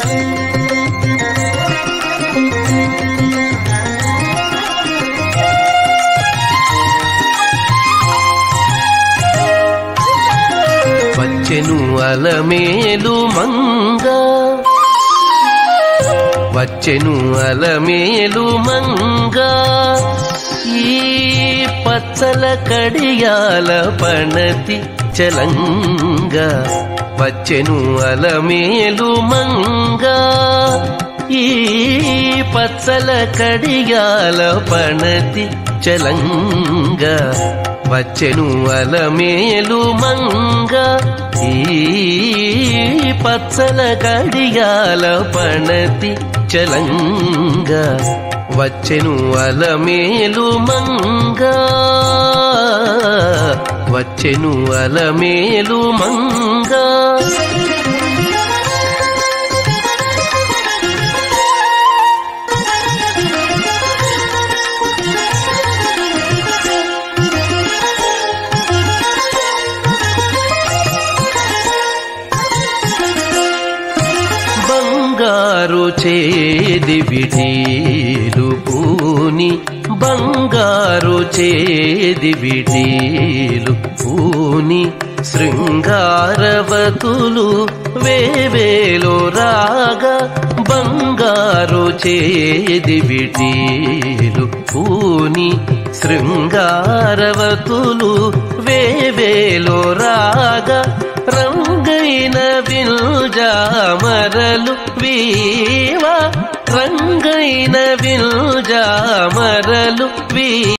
వచ్చెను అలమేలు మంగ వచ్చెను అలమేలు మంగ ఈ పచ్చల కడియాల పణతి చలంగ వచ్చెను అలమేలు మంగ ఈ పచ్చల కడియాల పణతి చలంగ వచ్చెను అలమేలు మంగ ఈ పచ్చల కడియాల పణతి చలంగ వచ్చెను అలమేలు మంగ వచ్చెను అలమేలు మంగ బంగారు చేది విడీలు పూని బంగారు చేది విడీలు పూని శృంగారవతులు వేవేలో రాగా బంగారు చేది విడీలు పూని శృంగారవతులు వేవేలో రాగా రంగైన విల్జామరలు వీవా రంగైన విల్జామరలు వీ